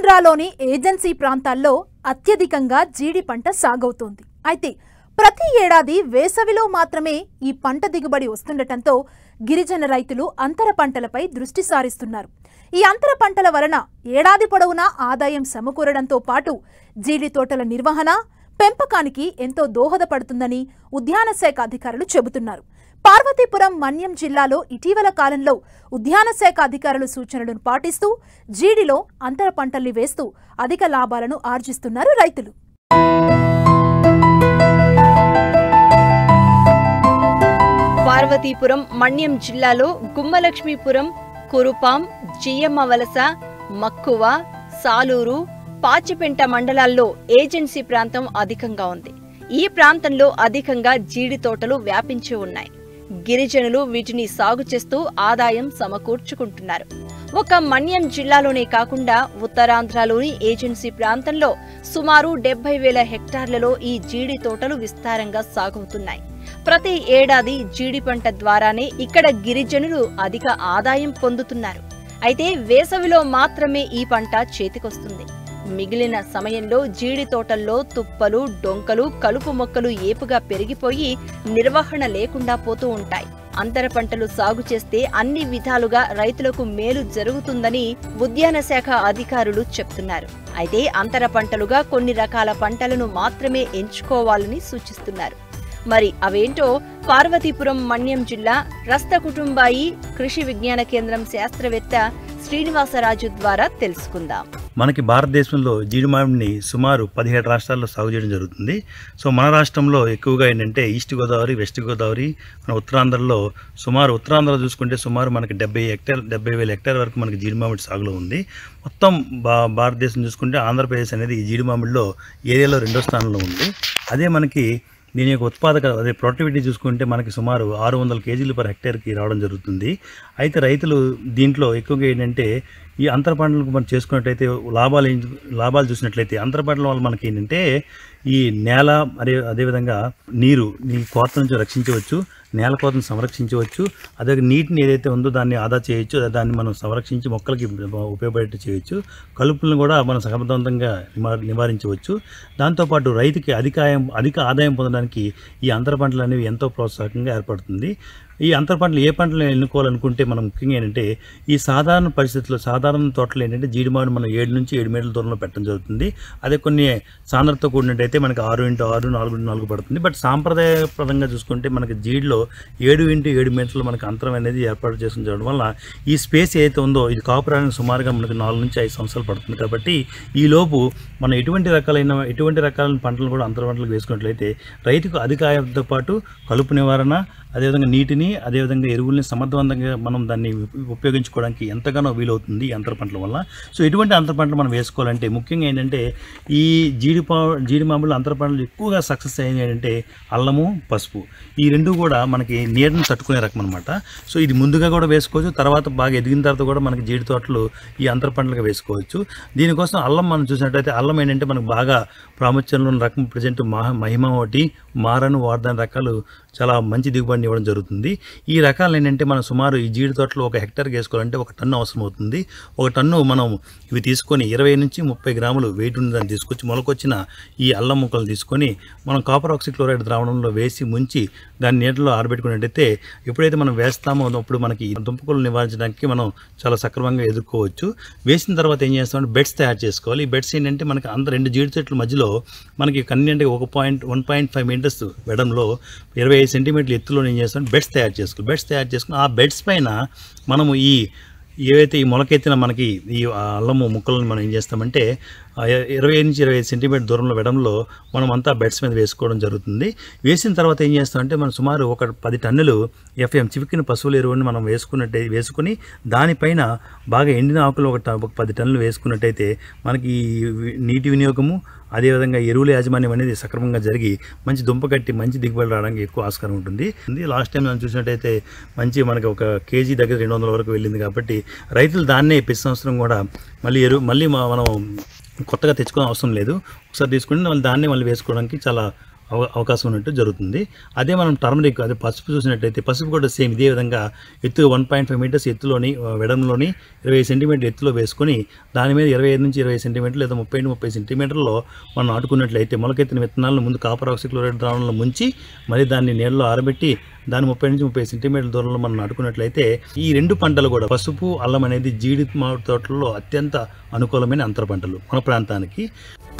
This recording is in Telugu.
ఉత్తరాంధ్రలోని ఏజెన్సీ ప్రాంతాల్లో అత్యధికంగా జీడి పంట సాగవుతోంది అయితే ప్రతి ఏడాది వేసవిలో మాత్రమే ఈ పంట దిగుబడి వస్తుండటంతో గిరిజన రైతులు అంతర పంటలపై దృష్టి సారిస్తున్నారు ఈ అంతర పంటల వలన ఏడాది పొడవునా ఆదాయం సమకూరడంతో పాటు జీడి తోటల నిర్వహణ పెంపకానికి ఎంతో దోహదపడుతుందని ఉద్యాన శాఖ అధికారులు చెబుతున్నారు పార్వతీపురం మన్యం జిల్లాలో ఇటీవల కాలంలో ఉద్యాన శాఖ అధికారుల సూచనలను పాటిస్తూ జీడిలో అంతర పంటల్ని వేస్తూ అధిక లాభాలను ఆర్జిస్తున్నారు రైతులు పార్వతీపురం మన్యం జిల్లాలో గుమ్మలక్ష్మీపురం కురుపాం జియ్యమ్మ వలస మక్కువ సాలూరు పాచిపెంట మండలాల్లో ఏజెన్సీ ప్రాంతం అధికంగా ఉంది ఈ ప్రాంతంలో అధికంగా జీడి తోటలు వ్యాపించి ఉన్నాయి గిరిజనులు వీటిని సాగు చేస్తూ ఆదాయం సమకూర్చుకుంటున్నారు ఒక మన్యం జిల్లాలోనే కాకుండా ఉత్తరాంధ్రలోని ఏజెన్సీ ప్రాంతంలో సుమారు డెబ్బై వేల హెక్టార్లలో ఈ జీడి తోటలు విస్తారంగా సాగుతున్నాయి ప్రతి ఏడాది జీడి పంట ద్వారానే ఇక్కడ గిరిజనులు అధిక ఆదాయం పొందుతున్నారు అయితే వేసవిలో మాత్రమే ఈ పంట చేతికొస్తుంది మిగిలిన సమయంలో జీడి తోటల్లో తుప్పలు డొంకలు కలుపు మొక్కలు ఏపుగా పెరిగిపోయి నిర్వహణ లేకుండా పోతూ ఉంటాయి అంతర పంటలు సాగు చేస్తే అన్ని విధాలుగా రైతులకు మేలు జరుగుతుందని ఉద్యాన శాఖ అధికారులు చెప్తున్నారు అయితే అంతర పంటలుగా కొన్ని రకాల పంటలను మాత్రమే ఎంచుకోవాలని సూచిస్తున్నారు మరి అవేంటో పార్వతీపురం మన్యం జిల్లా రస్త కుటుంబాయి కృషి విజ్ఞాన కేంద్రం శాస్త్రవేత్త శ్రీనివాసరాజు ద్వారా తెలుసుకుందాం మనకి భారతదేశంలో జీడి మామిడిని సుమారు పదిహేడు రాష్ట్రాల్లో సాగు చేయడం జరుగుతుంది సో మన రాష్ట్రంలో ఎక్కువగా ఏంటంటే ఈస్ట్ గోదావరి వెస్ట్ గోదావరి మన ఉత్తరాంధ్రలో సుమారు ఉత్తరాంధ్రలో చూసుకుంటే సుమారు మనకి డెబ్బై హెక్టార్ డెబ్బై వేల హెక్టార్ వరకు మనకి జీడి మామిడి సాగులో ఉంది మొత్తం భా భారతదేశం చూసుకుంటే ఆంధ్రప్రదేశ్ అనేది ఈ జీడి మామిడిలో ఏరియాలో రెండో స్థానంలో ఉంది అదే మనకి దీని యొక్క ఉత్పాదక అదే ప్రొడక్టివిటీ చూసుకుంటే మనకి సుమారు ఆరు వందల కేజీలు పర్ హెక్టేర్కి రావడం జరుగుతుంది అయితే రైతులు దీంట్లో ఎక్కువగా ఏంటంటే ఈ అంతర పంటలకు మనం చేసుకున్నట్లయితే లాభాలు ఏం- లాభాలు చూసినట్లయితే అంతర పంటల వల్ల మనకి ఏంటంటే ఈ నేల అదే అదేవిధంగా నీరు నీ కోత నుంచి రక్షించవచ్చు నేల కోతను సంరక్షించవచ్చు అదే నీటిని ఏదైతే ఉందో దాన్ని ఆదా చేయొచ్చు అదే దాన్ని మనం సంరక్షించి మొక్కలకి ఉపయోగపడేట్టు చేయొచ్చు కలుపులను కూడా మనం సమర్థవంతంగా నివార నివారించవచ్చు దాంతోపాటు రైతుకి అధిక ఆయం అధిక ఆదాయం పొందడానికి ఈ అంతర పంటలు అనేవి ఎంతో ప్రోత్సాహకంగా ఏర్పడుతుంది ఈ అంతర పంటలు ఏ పంటలు ఎన్నుకోవాలనుకుంటే మనం ముఖ్యంగా ఏంటంటే ఈ సాధారణ పరిస్థితుల్లో సాధారణ తోటలు ఏంటంటే జీడి మామిడి మనం ఏడు నుంచి ఏడు మీటర్ల దూరంలో పెట్టడం జరుగుతుంది అదే కొన్ని సాంద్రతతో కూడినట్టయితే మనకి ఆరు ఇంటూ ఆరు నాలుగు ఇంటూ నాలుగు పడుతుంది బట్ సాంప్రదాయప్రదంగా చూసుకుంటే మనకి జీడిలో ఏడు ఇంటూ ఏడు మీటర్లు మనకి అంతరం అనేది ఏర్పాటు చేసుకుని చేయడం వల్ల ఈ స్పేస్ ఏదైతే ఉందో ఇది కాపురానికి సుమారుగా మనకి నాలుగు నుంచి ఐదు సంవత్సరాలు పడుతుంది కాబట్టి ఈ లోపు మనం ఎటువంటి రకాలైన ఎటువంటి రకాలైన పంటలు కూడా అంతర పంటలు వేసుకున్నట్లయితే రైతుకు అధిక ఆయంతో పాటు కలుపు నివారణ అదేవిధంగా నీటిని అదేవిధంగా ఎరువుల్ని సమర్థవంతంగా మనం దాన్ని ఉప్- ఉపయోగించుకోవడానికి ఎంతగానో వీలవుతుంది ఈ అంతర పంటల వల్ల సో ఎటువంటి అంతర పంటలు మనం వేసుకోవాలంటే ముఖ్యంగా ఏంటంటే ఈ జీడి పా జీడి మామిడి అంతర పంటలు ఎక్కువగా సక్సెస్ అయ్యింది ఏంటంటే అల్లము పసుపు ఈ రెండు కూడా మనకి నీడను తట్టుకునే రకం అనమాట సో ఇది ముందుగా కూడా వేసుకోవచ్చు తర్వాత బాగా ఎదిగిన తర్వాత కూడా మనకి జీడి తోటలు ఈ అంతర పంటలుగా వేసుకోవచ్చు దీనికోసం అల్లం మనం చూసినట్టయితే అల్లం ఏంటంటే మనకు బాగా ప్రాముఖ్యంలో ఉన్న రకం ప్రజెంట్ మహ మహిమ ఒకటి మారను వార్దాని రకాలు చాలా మంచి దిగుబడిని ఇవ్వడం జరుగుతుంది ఈ రకాలు ఏంటంటే మనం సుమారు ఈ జీడి తోటలో ఒక హెక్టార్కి వేసుకోవాలంటే ఒక టన్ను అవసరం అవుతుంది ఒక టన్ను మనం ఇవి తీసుకొని ఇరవై నుంచి ముప్పై గ్రాములు వెయిట్ ఉన్న దాన్ని తీసుకొచ్చి మొలకొచ్చిన ఈ అల్లం ముక్కలు తీసుకొని మనం కాపర్ ఆక్సిక్లోరైడ్ ద్రావణంలో వేసి ముంచి దాన్ని నీటిలో ఆరబెట్టుకున్నట్టయితే ఎప్పుడైతే మనం వేస్తామో అప్పుడు మనకి ఈ దుంపకులు నివారించడానికి మనం చాలా సక్రమంగా ఎదుర్కోవచ్చు వేసిన తర్వాత ఏం చేస్తామంటే బెడ్స్ తయారు చేసుకోవాలి ఈ బెడ్స్ ఏంటంటే మనకి అంత రెండు జీడి చెట్ల మధ్యలో మనకి కన్వీనియంట్గా ఒక point one point five metres వెడంలో ఇరవై ఐదు సెంటీమీటర్ల ఎత్తులో ఏం చేస్తాం బెడ్స్ తయారు చేసుకోవాలి బెడ్స్ తయారు చేసుకుని ఆ బెడ్స్ పైన మనము ఈ ఏవైతే ఈ మొలకెత్తిన మనకి ఈ ఆ అల్లము ముక్కలను మనం ఏం చేస్తామంటే ఆ ఇ- ఇరవై ఐదు నుంచి ఇరవై ఐదు సెంటీమీటర్ దూరంలో వెడంలో మనం అంతా బెడ్స్ మీద వేసుకోవడం జరుగుతుంది వేసిన తర్వాత ఏం చేస్తామంటే మనం సుమారు ఒక పది టన్నులు ఎఫ్ఎం చివికిన పశువుల ఎరువుని మనం వేసుకున్నట్టే వేసుకుని దానిపైన బాగా ఎండిన ఆకులు ఒక ట- ఒక పది టన్నులు వేసుకున్నట్టయితే మనకి ఈ వి- నీటి వినియోగము అదేవిధంగా ఎరువుల యాజమాన్యం అనేది సక్రమంగా జరిగి మంచి దుంప కట్టి మంచి దిగుబడి రావడానికి ఎక్కువ ఆస్కారం ఉంటుంది ఇది లాస్ట్ టైం మనం చూసినట్టయితే మంచి మనకి ఒక కేజీ దగ్గర రెండు వందల వరకు వెళ్ళింది కాబట్టి రైతులు దాన్నే ప్రతి సంవత్సరం కూడా మళ్ళీ ఎరువు మళ్ళీ మ- మనం కొత్తగా తెచ్చుకోవడం అవసరం లేదు ఒకసారి తీసుకుని మళ్ళీ దాన్నే మళ్ళీ వేసుకోవడానికి చాలా అవ- అవకాశం ఉన్నట్టు జరుగుతుంది అదే మనం టర్మరిక్ అదే పసుపు చూసినట్టయితే పసుపు కూడా సేమ్ ఇదే విధంగా ఎత్తు వన్ పాయింట్ ఫైవ్ మీటర్స్ ఎత్తులోని ఆ, వెడల్పులోని ఇరవై సెంటీమీటర్ ఎత్తులో వేసుకొని దాని మీద ఇరవై ఐదు నుంచి ఇరవై సెంటీమీటర్లు లేదా ముప్పై నుండి ముప్పై సెంటీమీటర్లో మనం నాటుకున్నట్లయితే మొలకెత్తిన విత్తనాలను ముందు కాపర్ ఆక్సిక్లోరైడ్ ద్రావణంలో ముంచి మళ్ళీ దాన్ని నీళ్ళలో ఆరబెట్టి దాన్ని ముప్పై నుంచి ముప్పై సెంటీమీటర్ల దూరంలో మనం నాటుకున్నట్లయితే ఈ రెండు పంటలు కూడా పసుపు అల్లం అనేది జీడి మామిడి తోటల్లో అత్యంత అనుకూలమైన అంతర పంటలు మన ప్రాంతానికి